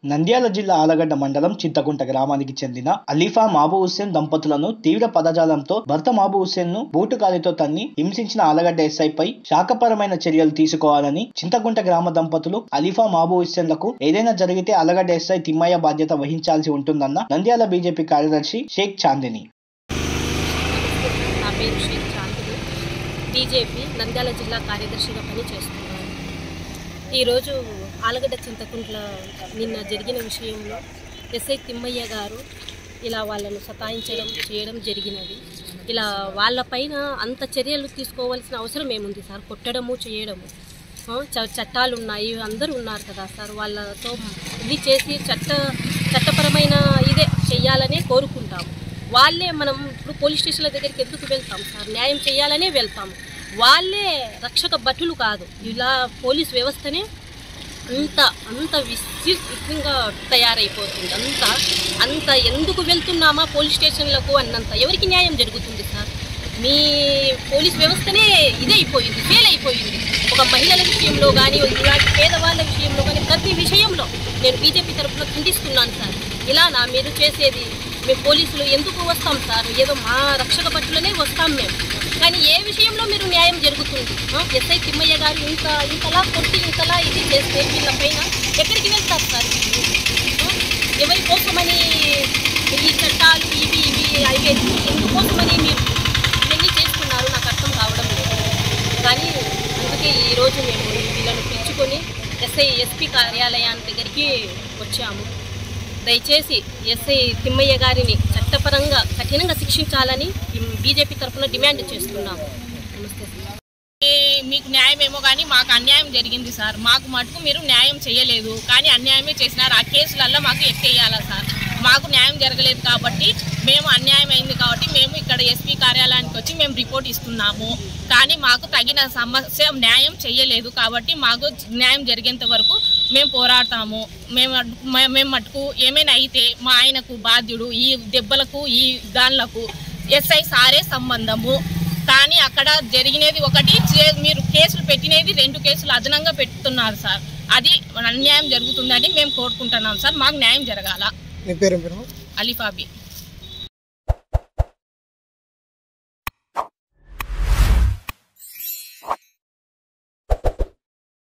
నంద్యాల జిల్లా ఆలగడ్డ మండలం చింతకుంట గ్రామానికి చెందిన అలీఫా మాబు హుస్సేన్ దంపతులను తీవ్ర పదజాలంతో భర్త మాబు హుస్సేన్ ను బూటుకాలితో తన్ని హింసించిన ఆలగడ్డ ఎస్ఐపై శాఖపరమైన చర్యలు తీసుకోవాలని చింతకుంట గ్రామ దంపతులు అలీఫా మాబు హుస్సేన్లకు ఏదైనా జరిగితే ఆలగడ్డ ఎస్ఐ తిమ్మయ్య బాధ్యత వహించాల్సి ఉంటుందన్న నంద్యాల బీజేపీ కార్యదర్శి షేక్ చాందిని నా పేరు షేక్ చాందిని బీజేపీ నంద్యాల జిల్లా కార్యదర్శిగా పనిచేస్తున్నాను ఈరోజు ఆలగడ్డ చింతకుంట్ల నిన్న జరిగిన విషయంలో ఎస్ఐ తిమ్మయ్య గారు ఇలా వాళ్ళను సతాయించడం చేయడం జరిగినది ఇలా వాళ్ళపైన అంత చర్యలు తీసుకోవాల్సిన అవసరం ఏముంది సార్ కొట్టడము చేయడము ఆ, చ- చట్టాలు ఉన్నాయి అందరూ ఉన్నారు కదా సార్ వాళ్ళతో ఇది చేసి చట్ట చట్టపరమైన ఇదే చెయ్యాలనే కోరుకుంటాము వాళ్ళే మనం ఇప్పుడు పోలీస్ స్టేషన్ల దగ్గరికి ఎందుకు వెళ్తాం సార్ న్యాయం చేయాలనే వెళ్తాం వాళ్ళే రక్షక భటులు కాదు ఇలా పోలీస్ వ్యవస్థనే అంత అంత విస్తృతంగా తయారైపోతుంది అంత అంత ఎందుకు వెళ్తున్నామా పోలీస్ స్టేషన్లకు అన్నంత ఎవరికి న్యాయం జరుగుతుంది సార్ మీ పోలీస్ వ్యవస్థనే ఇదే అయిపోయింది ఫెయిల్ అయిపోయింది ఒక మహిళల విషయంలో కానీ ఇలాంటి పేదవాళ్ళ విషయంలో కానీ ప్రతి విషయంలో నేను బీజేపీ తరఫున ఖండిస్తున్నాను సార్ ఇలానా మీరు చేసేది మేము పోలీసులు ఎందుకు వస్తాం సార్ ఏదో మా రక్షక భటులనే వస్తాం మేము కానీ ఏ విషయంలో మీరు న్యాయం జరుగుతుంది ఆ, ఎస్ఐ తిమ్మయ్య గారు ఇంత ఇంతలా కొట్టి ఇంతలా ఇది చేస్తే వీళ్ళ పైన ఎక్కడికి వెళ్తారు సార్ వీళ్ళు? ఆ, ఎవరి కోసమని ఈ చట్టాలు ఇవి ఇవి అవి ఎందుకోసమని మీరు ఇవన్నీ చేస్తున్నారు నాకు అర్థం కావడం లేదు కానీ అందుకే ఈరోజు మేము వీళ్ళను పిలుచుకొని ఎస్ఐ ఎస్పీ కార్యాలయాన్ని దగ్గరికి వచ్చాము దయచేసి ఎస్ఐ తిమ్మయ్య గారిని చట్టపరంగా కఠినంగా శిక్షించాలని బీజేపీ తరఫున డిమాండ్ చేస్తున్నాము నమస్తే సార్ ఏ- మీకు న్యాయం ఏమో కానీ మాకు అన్యాయం జరిగింది సార్ మాకు మటుకు మీరు న్యాయం చేయలేదు కానీ అన్యాయమే చేసినారు ఆ కేసులల్లో మాకు ఎత్తేయాలా సార్ మాకు న్యాయం జరగలేదు కాబట్టి మేము అన్యాయం అయింది కాబట్టి మేము ఇక్కడ ఎస్పీ కార్యాలయానికి వచ్చి మేము రిపోర్ట్ ఇస్తున్నాము కానీ మాకు తగిన సమస్య న్యాయం చేయలేదు కాబట్టి మాకు న్యాయం జరిగేంత వరకు మేము పోరాడతాము మేము అడ్- మే- మేము మటుకు ఏమైనా అయితే మా ఆయనకు బాధ్యుడు ఈ దెబ్బలకు ఈ దానిలకు ఎస్ఐ సారే సంబంధము కానీ అక్కడ జరిగినది ఒకటి చే- మీరు కేసులు పెట్టినది రెండు కేసులు అదనంగా పెడుతున్నారు సార్ అది అన్యాయం జరుగుతుందని మేము కోరుకుంటున్నాం సార్ మాకు న్యాయం జరగాల నీ పేరు పేరు అలీఫాబీ